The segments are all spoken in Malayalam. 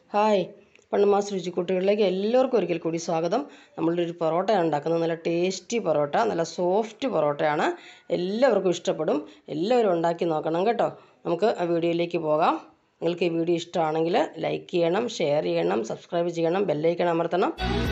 ഹായ് പണ്ണമാസ് രുചിക്കൂട്ടുകളിലേക്ക് എല്ലാവർക്കും ഒരിക്കൽ കൂടി സ്വാഗതം നമ്മളുടെ ഒരു പൊറോട്ട ഉണ്ടാക്കുന്നത് നല്ല ടേസ്റ്റി പൊറോട്ട നല്ല സോഫ്റ്റ് പൊറോട്ടയാണ് എല്ലാവർക്കും ഇഷ്ടപ്പെടും എല്ലാവരും ഉണ്ടാക്കി നോക്കണം കേട്ടോ നമുക്ക് ആ വീഡിയോയിലേക്ക് പോകാം നിങ്ങൾക്ക് ഈ വീഡിയോ ഇഷ്ടമാണെങ്കിൽ ലൈക്ക് ചെയ്യണം ഷെയർ ചെയ്യണം സബ്സ്ക്രൈബ് ചെയ്യണം ബെല്ലൈക്കൺ അമർത്തണം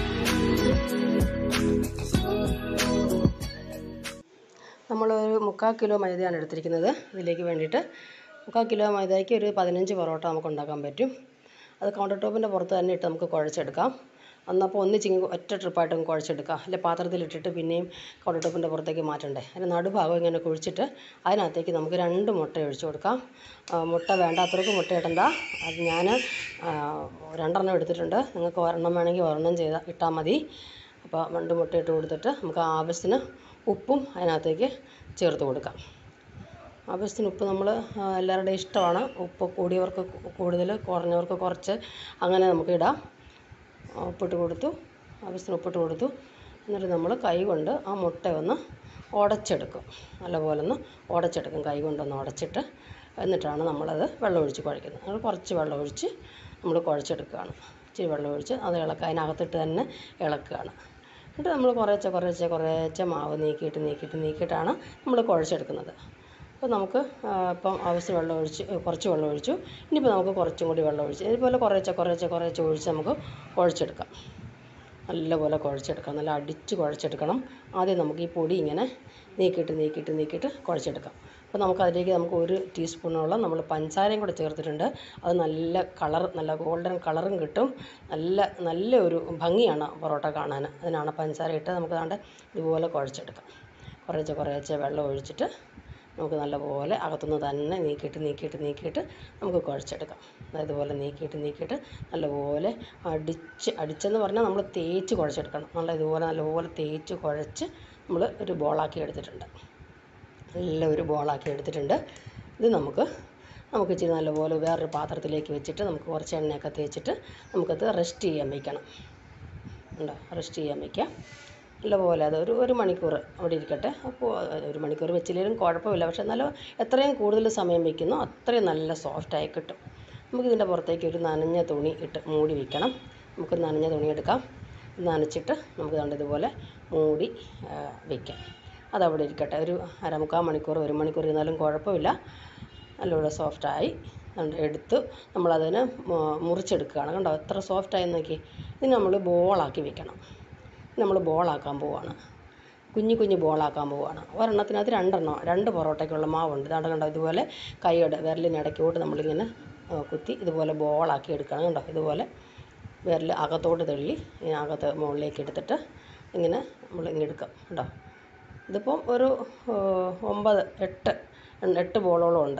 നമ്മളൊരു മുക്കാൽ കിലോ മൈദയാണ് എടുത്തിരിക്കുന്നത് ഇതിലേക്ക് വേണ്ടിയിട്ട് മുക്കാൽ കിലോ മൈദയ്ക്ക് ഒരു പതിനഞ്ച് പൊറോട്ട നമുക്ക് ഉണ്ടാക്കാൻ പറ്റും അത് കൗണ്ടർ ടോപ്പിൻ്റെ പുറത്ത് തന്നെ ഇട്ട് നമുക്ക് കുഴച്ചെടുക്കാം അന്നപ്പോൾ ഒന്നിച്ചിങ്ങ് ഒറ്റ ട്രിപ്പായിട്ട് അങ്ങ് കുഴച്ചെടുക്കാം അല്ലെ പാത്രത്തിലിട്ടിട്ട് പിന്നെയും കൗണ്ടർ ടോപ്പിൻ്റെ പുറത്തേക്ക് മാറ്റണ്ടേ അതിൻ്റെ നടുഭാഗം ഇങ്ങനെ കുഴിച്ചിട്ട് അതിനകത്തേക്ക് നമുക്ക് രണ്ട് മുട്ട ഒഴിച്ചു കൊടുക്കാം ആ, മുട്ട വേണ്ടാത്തവർക്ക് മുട്ട ഇടണ്ട അത് ഞാൻ രണ്ടെണ്ണം എടുത്തിട്ടുണ്ട് നിങ്ങൾക്ക് ഒരെണ്ണം വേണമെങ്കിൽ ഒരെണ്ണം ചെയ്താൽ ഇട്ടാൽ മതി അപ്പോൾ രണ്ട് മുട്ട ഇട്ട് കൊടുത്തിട്ട് നമുക്ക് ആവശ്യത്തിന് ഉപ്പും അതിനകത്തേക്ക് ചേർത്ത് കൊടുക്കാം ആവശ്യത്തിന് ഉപ്പ് നമ്മൾ എല്ലാവരുടെയും ഇഷ്ടമാണ് ഉപ്പ് കൂടിയവർക്ക് കൂടുതൽ കുറഞ്ഞവർക്ക് കുറച്ച് അങ്ങനെ നമുക്ക് ഇടാം ഉപ്പിട്ട് കൊടുത്തു ആവശ്യത്തിന് ഉപ്പിട്ട് കൊടുത്തു എന്നിട്ട് നമ്മൾ കൈ കൊണ്ട് ആ മുട്ട ഒന്ന് ഉടച്ചെടുക്കും നല്ലപോലെ ഒന്ന് ഉടച്ചെടുക്കും കൈ കൊണ്ടൊന്ന് ഉടച്ചിട്ട് എന്നിട്ടാണ് നമ്മളത് വെള്ളം ഒഴിച്ച് കുഴയ്ക്കുന്നത് നമ്മൾ കുറച്ച് വെള്ളം ഒഴിച്ച് നമ്മൾ കുഴച്ചെടുക്കുകയാണ് ഇച്ചിരി വെള്ളം ഒഴിച്ച് അത് ഇളക്കുക അതിനകത്തിട്ട് തന്നെ ഇളക്കുകയാണ് എന്നിട്ട് നമ്മൾ കുറേശ്ശെ കുറേശ്ശെ കുറേശ്ശെ മാവ് നീക്കിയിട്ട് നീക്കിയിട്ട് നീക്കിയിട്ടാണ് നമ്മൾ കുഴച്ചെടുക്കുന്നത് അപ്പോൾ നമുക്ക് ആ, ഇപ്പം ആവശ്യം വെള്ളം ഒഴിച്ച് കുറച്ച് വെള്ളം ഒഴിച്ചു ഇനിയിപ്പോൾ നമുക്ക് കുറച്ചും കൂടി വെള്ളം ഒഴിച്ച് ഇതുപോലെ കുറേശ്ശെ കുറേശ്ശെ കുറേശ്ശെ ഒഴിച്ച് നമുക്ക് കുഴച്ചെടുക്കാം നല്ലപോലെ കുഴച്ചെടുക്കാം നല്ല അടിച്ച് കുഴച്ചെടുക്കണം ആദ്യം നമുക്ക് ഈ പൊടി ഇങ്ങനെ നീക്കിയിട്ട് നീക്കിയിട്ട് നീക്കിയിട്ട് കുഴച്ചെടുക്കാം അപ്പോൾ നമുക്ക് അതിലേക്ക് നമുക്ക് ഒരു ടീസ്പൂണോളം നമ്മൾ പഞ്ചസാരയും കൂടെ ചേർത്തിട്ടുണ്ട് അത് നല്ല കളർ നല്ല ഗോൾഡൻ കളറും കിട്ടും നല്ല നല്ല ഒരു ഭംഗിയാണ് പൊറോട്ട കാണാൻ അതിനാണ് പഞ്ചസാര ഇട്ട് നമുക്ക് ദാണ്ട് ഇതുപോലെ കുഴച്ചെടുക്കാം കുറേശ്ശെ കുറേശ്ശെ വെള്ളം ഒഴിച്ചിട്ട് നമുക്ക് നല്ലപോലെ അകത്തുനിന്ന് തന്നെ നീക്കിയിട്ട് നീക്കിയിട്ട് നീക്കിയിട്ട് നമുക്ക് കുഴച്ചെടുക്കാം ഇതുപോലെ നീക്കിയിട്ട് നീക്കിയിട്ട് നല്ലപോലെ അടിച്ച് അടിച്ചെന്ന് പറഞ്ഞാൽ നമ്മൾ തേച്ച് കുഴച്ചെടുക്കണം നല്ല ഇതുപോലെ നല്ലപോലെ തേച്ച് കുഴച്ച് നമ്മൾ ഒരു ബോളാക്കി എടുത്തിട്ടുണ്ട് നല്ല ഒരു ബോളാക്കി എടുത്തിട്ടുണ്ട് ഇത് നമുക്ക് നമുക്ക് ഇച്ചിരി നല്ലപോലെ വേറൊരു പാത്രത്തിലേക്ക് വെച്ചിട്ട് നമുക്ക് കുറച്ച് എണ്ണയൊക്കെ തേച്ചിട്ട് നമുക്കത് റെസ്റ്റ് ചെയ്യാൻ വയ്ക്കണം ഉണ്ടോ റെസ്റ്റ് ചെയ്യാൻ വയ്ക്കാം നല്ലപോലെ അത് ഒരു ഒരു മണിക്കൂർ അവിടെ ഇരിക്കട്ടെ അപ്പോൾ ഒരു മണിക്കൂർ വെച്ചില്ലെങ്കിലും കുഴപ്പമില്ല പക്ഷേ എന്നാലും എത്രയും കൂടുതൽ സമയം വയ്ക്കുന്നോ അത്രയും നല്ല സോഫ്റ്റായി കിട്ടും നമുക്കിതിൻ്റെ പുറത്തേക്ക് ഒരു നനഞ്ഞ തുണി ഇട്ട് മൂടി വയ്ക്കണം നമുക്ക് നനഞ്ഞ തുണി എടുക്കാം നനച്ചിട്ട് നമുക്ക് ദാണ്ട് ഇതുപോലെ മൂടി ആ, വയ്ക്കാം അതവിടെ ഇരിക്കട്ടെ ഒരു അരമുക്കാൽ മണിക്കൂർ ഒരു മണിക്കൂർ ഇരുന്നാലും കുഴപ്പമില്ല നല്ലപോലെ സോഫ്റ്റായി അതുകൊണ്ട് എടുത്ത് നമ്മളതിനെ മു- മുറിച്ചെടുക്കുകയാണ് കണ്ടോ എത്ര സോഫ്റ്റായി നോക്കി ഇത് നമ്മൾ ബോളാക്കി വെക്കണം നമ്മൾ ബോളാക്കാൻ പോവാണ് കുഞ്ഞു കുഞ്ഞു ബോളാക്കാൻ പോവാണ് ഒരെണ്ണത്തിനകത്ത് രണ്ടെണ്ണം രണ്ട് പൊറോട്ടയ്ക്കുള്ള മാവുണ്ട് ഇതാണ്ട് കണ്ടോ ഇതുപോലെ കൈയുടെ വിരലിനിടയ്ക്കോട്ട് നമ്മളിങ്ങനെ ആ, കുത്തി ഇതുപോലെ ബോളാക്കി എടുക്കണം കണ്ടോ ഇതുപോലെ വിരൽ അകത്തോട്ട് തള്ളി ഇങ്ങനെ അകത്ത് മുകളിലേക്ക് എടുത്തിട്ട് ഇങ്ങനെ നമ്മൾ ഇങ്ങനെ എടുക്കാം കേട്ടോ ഇതിപ്പം ഒരു ആ, ഒമ്പത് എട്ട് എണ്ണ- എട്ട് ബോളോളം ഉണ്ട്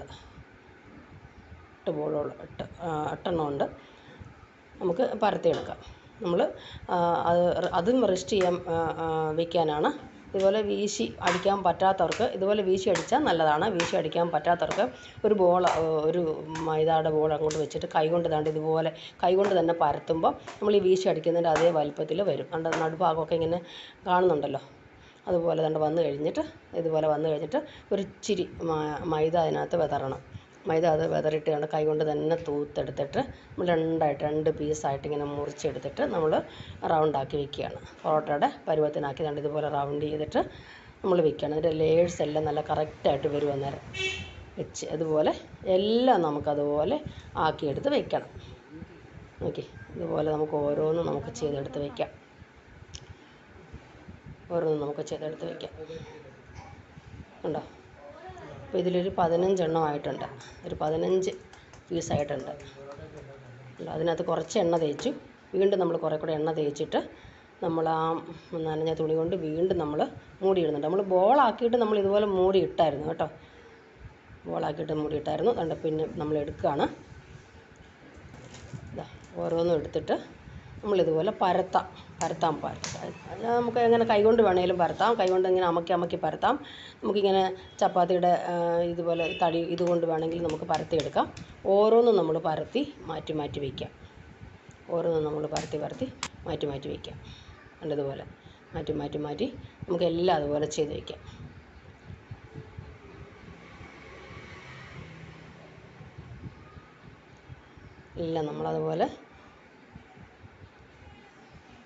എട്ട് ബോളോളം എട്ട് ആ, എട്ടെണ്ണം ഉണ്ട് നമുക്ക് പരത്തിയെടുക്കാം നമ്മൾ അത് അതും റെസ്റ്റ് ചെയ്യാൻ ആ, ആ, വെക്കാനാണ് ഇതുപോലെ വീശി അടിക്കാൻ പറ്റാത്തവർക്ക് ഇതുപോലെ വീശി അടിച്ചാൽ നല്ലതാണ് വീശി അടിക്കാൻ പറ്റാത്തവർക്ക് ഒരു ബോൾ ഒരു മൈദയുടെ ബോൾ അങ്ങോട്ട് വെച്ചിട്ട് കൈകൊണ്ട് ദാണ്ട് ഇതുപോലെ കൈകൊണ്ട് തന്നെ പരത്തുമ്പോൾ നമ്മൾ ഈ വീശി അടിക്കുന്നതിൻ്റെ അതേ വലിപ്പത്തിൽ വരും കണ്ട നടുഭാഗമൊക്കെ ഇങ്ങനെ കാണുന്നുണ്ടല്ലോ അതുപോലെ ദണ്ട് വന്നു കഴിഞ്ഞിട്ട് ഇതുപോലെ വന്നു കഴിഞ്ഞിട്ട് ഒരു ഇച്ചിരി മ- മൈദ അതിനകത്ത് വിതറണം മൈദ അത് വിതറിയിട്ട് കണ്ട് കൈ കൊണ്ട് തന്നെ തൂത്തെടുത്തിട്ട് നമ്മൾ രണ്ടായിട്ട് രണ്ട് പീസായിട്ട് ഇങ്ങനെ മുറിച്ചെടുത്തിട്ട് നമ്മൾ റൗണ്ടാക്കി വെക്കുകയാണ് പൊറോട്ടയുടെ പരുവത്തിനാക്കി കണ്ട് ഇതുപോലെ റൗണ്ട് ചെയ്തിട്ട് നമ്മൾ വെക്കുകയാണ് അതിൻ്റെ ലേയേഴ്സ് എല്ലാം നല്ല കറക്റ്റായിട്ട് വരും അന്നേരം വെച്ച് അതുപോലെ എല്ലാം നമുക്കതുപോലെ ആക്കിയെടുത്ത് വെക്കണം ഓക്കെ ഇതുപോലെ നമുക്ക് ഓരോന്നും നമുക്ക് ചെയ്തെടുത്ത് വെക്കാം ഓരോന്നും നമുക്ക് ചെയ്തെടുത്ത് വെക്കാം ഉണ്ടോ അപ്പോൾ ഇതിലൊരു പതിനഞ്ചെണ്ണം ആയിട്ടുണ്ട് ഒരു പതിനഞ്ച് പീസായിട്ടുണ്ട് ഉണ്ടോ? അതിനകത്ത് കുറച്ച് എണ്ണ തേച്ചു വീണ്ടും നമ്മൾ കുറേ കൂടെ എണ്ണ തേച്ചിട്ട് നമ്മൾ ആ നനഞ്ഞ തുണി കൊണ്ട് വീണ്ടും നമ്മൾ മൂടിയിടുന്നുണ്ട് നമ്മൾ ബോളാക്കിയിട്ട് നമ്മൾ ഇതുപോലെ മൂടി ഇട്ടായിരുന്നു കേട്ടോ ബോളാക്കിയിട്ട് മൂടി ഇട്ടായിരുന്നു അതുകൊണ്ട് പിന്നെ നമ്മൾ എടുക്കുകയാണ് ഇതാ ഓരോന്നും എടുത്തിട്ട് നമ്മളിതുപോലെ പരത്താം പരത്താം പരത്താം അത് നമുക്ക് എങ്ങനെ കൈകൊണ്ട് വേണേലും പരത്താം കൈകൊണ്ട് ഇങ്ങനെ അമക്കി അമക്കി പരത്താം നമുക്കിങ്ങനെ ചപ്പാത്തിയുടെ ആ, ഇതുപോലെ തടി ഇതുകൊണ്ട് വേണമെങ്കിൽ നമുക്ക് പരത്തിയെടുക്കാം ഓരോന്നും നമ്മൾ പരത്തി മാറ്റി മാറ്റി വയ്ക്കാം ഓരോന്നും നമ്മൾ പരത്തി പരത്തി മാറ്റി മാറ്റി വയ്ക്കാം കണ്ടതുപോലെ മാറ്റി മാറ്റി മാറ്റി നമുക്ക് എല്ലാം അതുപോലെ ചെയ്ത് വയ്ക്കാം എല്ലാം നമ്മളതുപോലെ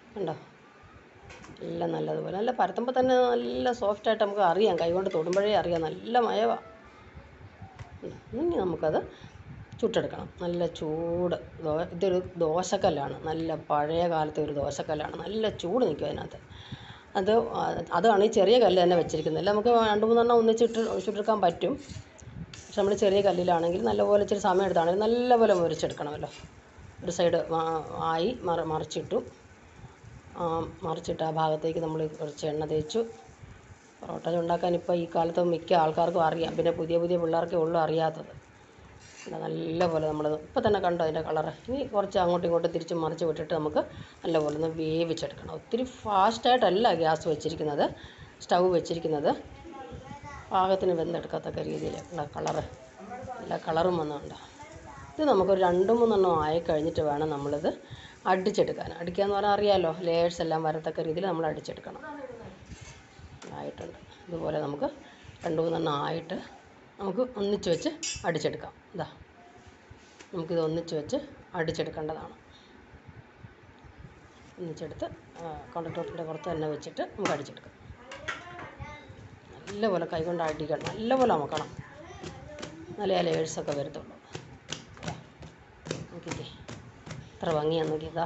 കണ്ടോ എല്ലാം നല്ലതുപോലെ നല്ല പരത്തുമ്പോൾ തന്നെ നല്ല സോഫ്റ്റായിട്ട് നമുക്ക് അറിയാം കൈകൊണ്ട് തൊടുമ്പോഴേ അറിയാം നല്ല മയവാണ് ഇനി നമുക്കത് ചുട്ടെടുക്കണം നല്ല ചൂട് ദോ ഇതൊരു ദോശക്കല്ലാണ് നല്ല പഴയ കാലത്തെ ഒരു ദോശക്കല്ലാണ് നല്ല ചൂട് നിൽക്കും അതിനകത്ത് അത് ആ, അതാണ് ഈ ചെറിയ കല്ല് തന്നെ വെച്ചിരിക്കുന്നത് അല്ല നമുക്ക് രണ്ട് മൂന്നെണ്ണം ഒന്നിച്ചിട്ട് ചുട്ടെടുക്കാൻ പറ്റും പക്ഷെ നമ്മൾ ചെറിയ കല്ലിലാണെങ്കിൽ നല്ലപോലെ ഇച്ചിരി സമയം എടുത്താണെങ്കിൽ നല്ലപോലെ മുരിച്ചെടുക്കണമല്ലോ ഒരു സൈഡ് ആയി മറ മറിച്ചിട്ടു ആ, മറിച്ചിട്ട് ആ ഭാഗത്തേക്ക് നമ്മൾ കുറച്ച് എണ്ണ തേച്ചു പൊറോട്ട ഉണ്ടാക്കാൻ ഇപ്പോൾ ഈ കാലത്ത് മിക്ക ആൾക്കാർക്കും അറിയാം പിന്നെ പുതിയ പുതിയ പിള്ളേർക്കേ ഉള്ളൂ അറിയാത്തത് ഇത് നല്ലപോലെ നമ്മൾ ഇപ്പം തന്നെ കണ്ടോ അതിൻ്റെ കളറ് ഇനി കുറച്ച് അങ്ങോട്ടും ഇങ്ങോട്ടും തിരിച്ച് മറിച്ച് വിട്ടിട്ട് നമുക്ക് നല്ലപോലെ ഒന്ന് വേവിച്ചെടുക്കണം ഒത്തിരി ഫാസ്റ്റായിട്ടല്ല ഗ്യാസ് വെച്ചിരിക്കുന്നത് സ്റ്റൗ വെച്ചിരിക്കുന്നത് പാകത്തിന് വെന്തെടുക്കത്തക്ക രീതിയിൽ ഉള്ള കളറ് നല്ല കളറും വന്നുണ്ട് ഇത് നമുക്കൊരു രണ്ട് മൂന്നെണ്ണം ആയി കഴിഞ്ഞിട്ട് വേണം നമ്മളിത് അടിച്ചെടുക്കാൻ അടിക്കുക എന്ന് പറഞ്ഞാൽ അറിയാമല്ലോ ലേയേഴ്സ് എല്ലാം വരത്തക്ക രീതിയിൽ നമ്മൾ അടിച്ചെടുക്കണം ആയിട്ടുണ്ട് ഇതുപോലെ നമുക്ക് രണ്ട് മൂന്നെണ്ണം ആയിട്ട് നമുക്ക് ഒന്നിച്ച് വെച്ച് അടിച്ചെടുക്കാം ഇതാ നമുക്കിത് ഒന്നിച്ച് വെച്ച് അടിച്ചെടുക്കേണ്ടതാണ് ഒന്നിച്ചെടുത്ത് കൗണ്ടർ ടോപ്പിൻ്റെ പുറത്ത് തന്നെ വെച്ചിട്ട് നമുക്ക് അടിച്ചെടുക്കാം നല്ലപോലെ കൈകൊണ്ട് അടിക്കണം നല്ലപോലെ അമക്കണം നല്ല ആ ലേയേഴ്സൊക്കെ വരത്തുള്ളൂ ദാ, നോക്കിക്കേ എത്ര ഭംഗിയാന്ന് നോക്കിയതാ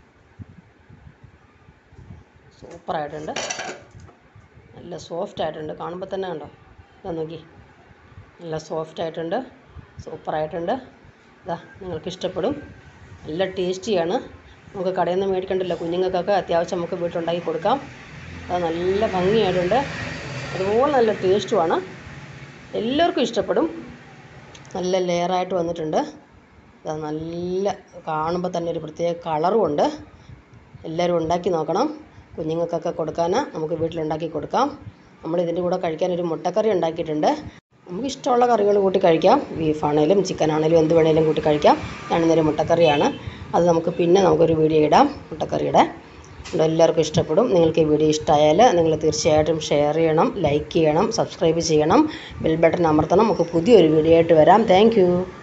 സൂപ്പറായിട്ടുണ്ട് നല്ല സോഫ്റ്റ് ആയിട്ടുണ്ട് കാണുമ്പോൾ തന്നെ കണ്ടോ ഇതാ നോക്കി നല്ല സോഫ്റ്റ് ആയിട്ടുണ്ട് സൂപ്പറായിട്ടുണ്ട് ഇതാ നിങ്ങൾക്ക് ഇഷ്ടപ്പെടും നല്ല ടേസ്റ്റിയാണ് നമുക്ക് കടയിൽ നിന്ന് മേടിക്കണ്ടല്ലോ കുഞ്ഞുങ്ങൾക്കൊക്കെ അത്യാവശ്യം നമുക്ക് വീട്ടിലുണ്ടാക്കി കൊടുക്കാം അത് നല്ല ഭംഗിയായിട്ടുണ്ട് അതുപോലെ നല്ല ടേസ്റ്റുമാണ് എല്ലാവർക്കും ഇഷ്ടപ്പെടും നല്ല ലെയറായിട്ട് വന്നിട്ടുണ്ട് ഇതാ നല്ല കാണുമ്പോൾ തന്നെ ഒരു പ്രത്യേക കളറും ഉണ്ട് എല്ലാവരും ഉണ്ടാക്കി നോക്കണം കുഞ്ഞുങ്ങൾക്കൊക്കെ കൊടുക്കാൻ നമുക്ക് വീട്ടിലുണ്ടാക്കി കൊടുക്കാം നമ്മൾ ഇതിൻ്റെ കൂടെ കഴിക്കാൻ ഒരു മുട്ടക്കറി ഉണ്ടാക്കിയിട്ടുണ്ട് നമുക്ക് ഇഷ്ടമുള്ള കറികൾ കൂട്ടി കഴിക്കാം ബീഫാണേലും ചിക്കനാണേലും എന്ത് വേണേലും കൂട്ടി കഴിക്കാം ഞാനിന്നൊരു മുട്ടക്കറിയാണ് അത് നമുക്ക് പിന്നെ നമുക്കൊരു വീഡിയോ ഇടാം മുട്ടക്കറിയുടെ അതുകൊണ്ട് എല്ലാവർക്കും ഇഷ്ടപ്പെടും നിങ്ങൾക്ക് ഈ വീഡിയോ ഇഷ്ടമായാൽ നിങ്ങൾ തീർച്ചയായിട്ടും ഷെയർ ചെയ്യണം ലൈക്ക് ചെയ്യണം സബ്സ്ക്രൈബ് ചെയ്യണം ബെൽ ബട്ടൺ അമർത്തണം നമുക്ക് പുതിയൊരു വീഡിയോ ആയിട്ട് വരാം താങ്ക്